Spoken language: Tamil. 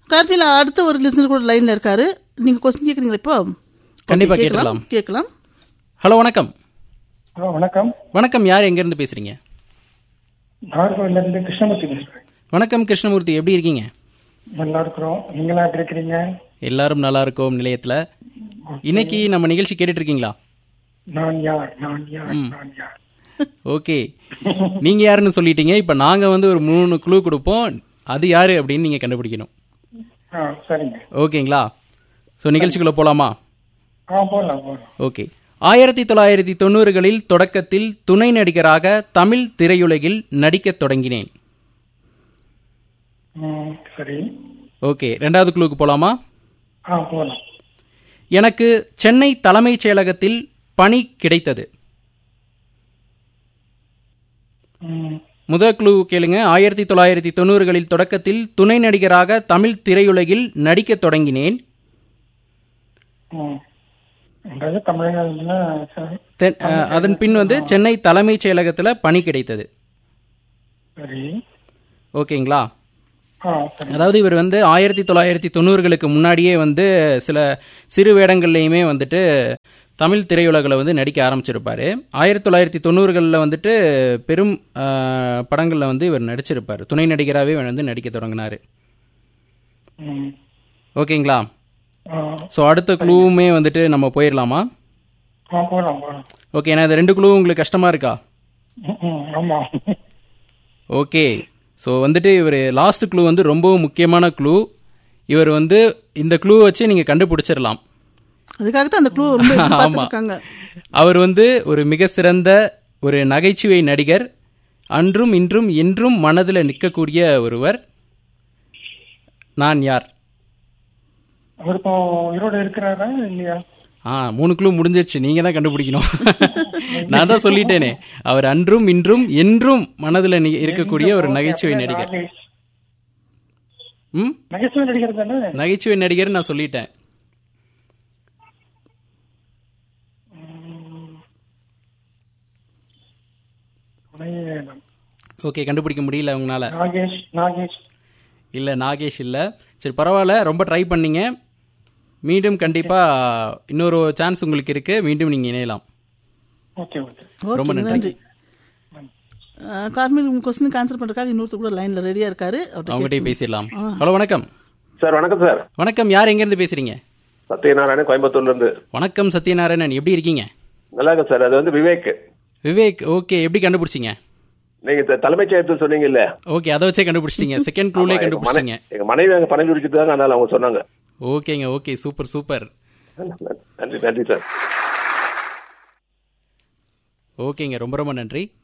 கார்பியில் அடுத்த ஒரு லிசனர் கூட லைன்ல இருக்காரு நீங்க கொஸ்டின் கேக்குறீங்களா இப்போ கண்டிப்பா Okay, கேட்டுடலாம். கேட்கலாம் ஹலோ வணக்கம் ஹலோ வணக்கம் வணக்கம் யார் எங்கேருந்து பேசுறீங்க நாகர்கோவில்ல இருந்து கிருஷ்ணமூர்த்தி பேசுறேன் வணக்கம் கிருஷ்ணமூர்த்தி எப்படி இருக்கீங்க நல்லா இருக்கிறோம் நீங்களா எப்படி இருக்கிறீங்க எல்லாரும் நல்லா இருக்கோம் நிலையத்துல இன்னைக்கு நம்ம நிகழ்ச்சி கேட்டுட்டு இருக்கீங்களா நான் யார் நான் யார் நான் யார் ஓகே நீங்க யாருன்னு சொல்லிட்டீங்க இப்ப நாங்க வந்து ஒரு மூணு குழு கொடுப்போம் அது யாரு அப்படின்னு நீங்க கண்டுபிடிக்கணும் ஆ சரிங்க ஓகேங்களா ஸோ நிகழ்ச்சிக்குள்ள போலாமா ஆ போகலாம் போகலாம் ஓகே ஆயிரத்தி தொள்ளாயிரத்தி தொண்ணூறுகளில் தொடக்கத்தில் துணை நடிகராக தமிழ் திரையுலகில் நடிக்கத் தொடங்கினேன் ம் சரி ஓகே ரெண்டாவது குழுவுக்கு போலாமா ஆ போகலாம் எனக்கு சென்னை தலைமைச் செயலகத்தில் பணி கிடைத்தது ம் முதல் குழு கேளுங்க ஆயிரத்தி தொள்ளாயிரத்தி தொண்ணூறுகளில் தொடக்கத்தில் துணை நடிகராக தமிழ் திரையுலகில் நடிக்கத் தொடங்கினேன் ம் அதாவது தமிழகம்னா சரி தென்- அஹ், அதன் பின் வந்து சென்னை தலைமைச் செயலகத்தில் பணி கிடைத்தது சரி ஓகேங்களா ஆ சரி அதாவது இவர் வந்து ஆயிரத்தி தொள்ளாயிரத்தி தொண்ணூறுகளுக்கு முன்னாடியே வந்து சில சிறு வேடங்கள்லையுமே வந்துட்டு தமிழ் திரையுலகில் வந்து நடிக்க ஆரம்பிச்சிருப்பாரு ஆயிரத்தி தொள்ளாயிரத்தி தொண்ணூறுகளில் வந்துட்டு பெரும் அஹ், படங்கள்ல வந்து இவர் நடிச்சிருப்பார் துணை நடிகராகவே வந்து நடிக்க தொடங்கினார் ம் ஓகேங்களா ஆ ஸோ அடுத்த குழுவுமே வந்துட்டு நம்ம போயிடலாமா ஆ போகலாம் போகலாம் ஓகே நான் இந்த ரெண்டு குழுவும் உங்களுக்கு கஷ்டமா இருக்கா ம், ம் ஆமாம் ஓகே ஸோ வந்துட்டு இவர் லாஸ்ட் க்ளூ வந்து ரொம்பவும் முக்கியமான க்ளூ இவர் வந்து இந்த க்ளூ வச்சு நீங்கள் கண்டுபிடிச்சிடலாம் அதுக்காகத்தான் அந்த க்ளூ ரொம்ப பார்த்துட்டு இருக்காங்க அவர் வந்து ஒரு மிக சிறந்த ஒரு நகைச்சுவை நடிகர் அன்றும் இன்றும் என்றும் மனதில் நிற்கக்கூடிய ஒருவர் நான் யார் அவர் இப்போ உயிரோட இருக்கிறாரா இல்லையா ஆ மூணு க்ளூ முடிஞ்சிருச்சு நீங்க தான் கண்டுபிடிக்கணும் நான் தான் சொல்லிட்டேனே அவர் அன்றும் இன்றும் என்றும் மனதில் நி- இருக்கக்கூடிய ஒரு நகைச்சுவை நடிகர் நாகேஷ். ம் நகைச்சுவை நடிகர் தானே நகைச்சுவை நடிகர் நான் சொல்லிட்டேன் துணைவேந்தன். ஓகே கண்டுபிடிக்க முடியல உங்களால நாகேஷ் நாகேஷ் இல்ல நாகேஷ் இல்ல சரி பரவாயில்ல ரொம்ப ட்ரை பண்ணீங்க மீண்டும் கண்டிப்பா இன்னொரு சான்ஸ் உங்களுக்கு இருக்கு மீண்டும் நீங்க இணையலாம் ஓகே ஓகே ரொம்ப ஓகே நன்றி. நன்றி அஹ், கார்மில் உங்க கொஸ்டினுக்கு ஆன்சர் பண்றதுக்காக இன்னொருத்தர் கூட லைன்ல ரெடியா இருக்காரு அவர்ட்ட அவங்ககிட்டயே பேசிடலாம் ஹலோ வணக்கம் சார் வணக்கம் சார் வணக்கம் யார் எங்க இருந்து பேசுறீங்க சத்யநாராயணன் கோயம்புத்தூர்ல இருந்து வணக்கம் சத்யநாராயணன் எப்படி இருக்கீங்க நல்லா இருக்கு சார் அது வந்து விவேக் விவேக் ஓகே எப்படி கண்டுபிடிச்சீங்க நீங்க த- தலைமைச் செயலத்தில் சொன்னீங்கல்ல ஓகே அதை வச்சே கண்டுபிடிச்சிட்டீங்க செகண்ட் க்ளூலே ஆமா, எங்க கண்டுபிடிச்சிங்க மனை- எங்க மனைவி அங்க பணம் குடிச்சிட்டு தான் அதனால அவங்க சொன்னாங்க ஓகேங்க ஓகே சூப்பர் சூப்பர் நன்றி நன்றி சார் ஓகேங்க ரொம்ப ரொம்ப நன்றி